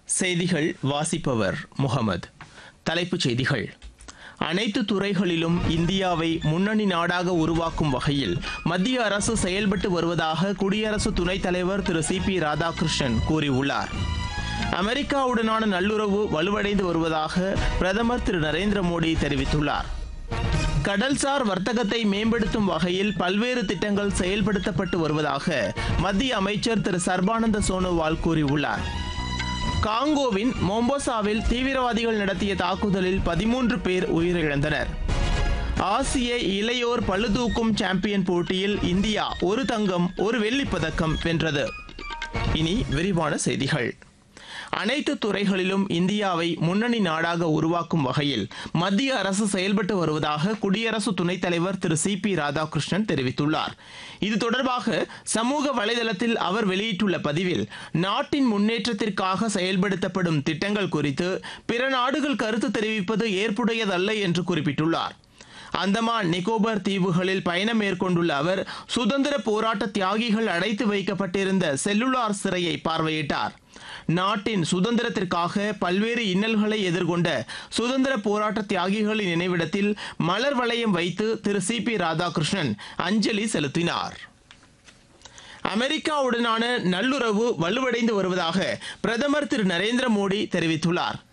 செய்திகள் வாசிப்பவர் முகமது தலைப்புச் செய்திகள் அனைத்து துறைகளிலும் இந்தியாவை முன்னணி நாடாக உருவாக்கும் வகையில் மத்திய அரசு செயல்பட்டு வருவதாக குடியரசு துணைத் தலைவர் திரு சி பி ராதாகிருஷ்ணன் கூறியுள்ளார் அமெரிக்காவுடனான நல்லுறவு வலுவடைந்து வருவதாக பிரதமர் திரு நரேந்திர மோடி தெரிவித்துள்ளார் கடல்சார் வர்த்தகத்தை மேம்படுத்தும் வகையில் பல்வேறு திட்டங்கள் செயல்படுத்தப்பட்டு வருவதாக மத்திய அமைச்சர் திரு சர்பானந்த சோனோவால் கூறியுள்ளார் காங்கோவின் மொம்போசாவில் தீவிரவாதிகள் நடத்திய தாக்குதலில் பதிமூன்று பேர் உயிரிழந்தனர் ஆசிய இளையோர் பளுதூக்கும் சாம்பியன் போட்டியில் இந்தியா ஒரு தங்கம் ஒரு வெள்ளிப் பதக்கம் வென்றது இனி விரிவான செய்திகள் அனைத்து துறைகளிலும் இந்தியாவை முன்னணி நாடாக உருவாக்கும் வகையில் மத்திய அரசு செயல்பட்டு வருவதாக குடியரசு துணைத் தலைவர் திரு சி பி ராதாகிருஷ்ணன் தெரிவித்துள்ளார் இது தொடர்பாக சமூக வலைதளத்தில் அவர் வெளியிட்டுள்ள பதிவில் நாட்டின் முன்னேற்றத்திற்காக செயல்படுத்தப்படும் திட்டங்கள் குறித்து பிற நாடுகள் கருத்து தெரிவிப்பது ஏற்புடையதல்ல என்று குறிப்பிட்டுள்ளார் அந்தமான் நிக்கோபார் தீவுகளில் பயணம் மேற்கொண்டுள்ள அவர் சுதந்திர போராட்ட தியாகிகள் அடைத்து வைக்கப்பட்டிருந்த செல்லுலார் சிறையை பார்வையிட்டார் நாட்டின் சுதந்திரத்திற்காக பல்வேறு இன்னல்களை எதிர்கொண்ட சுதந்திர போராட்ட தியாகிகளின் நினைவிடத்தில் மலர் வளையம் வைத்து திரு சி பி ராதாகிருஷ்ணன் அஞ்சலி செலுத்தினார் அமெரிக்காவுடனான நல்லுறவு வலுவடைந்து வருவதாக பிரதமர் திரு நரேந்திர மோடி தெரிவித்துள்ளார்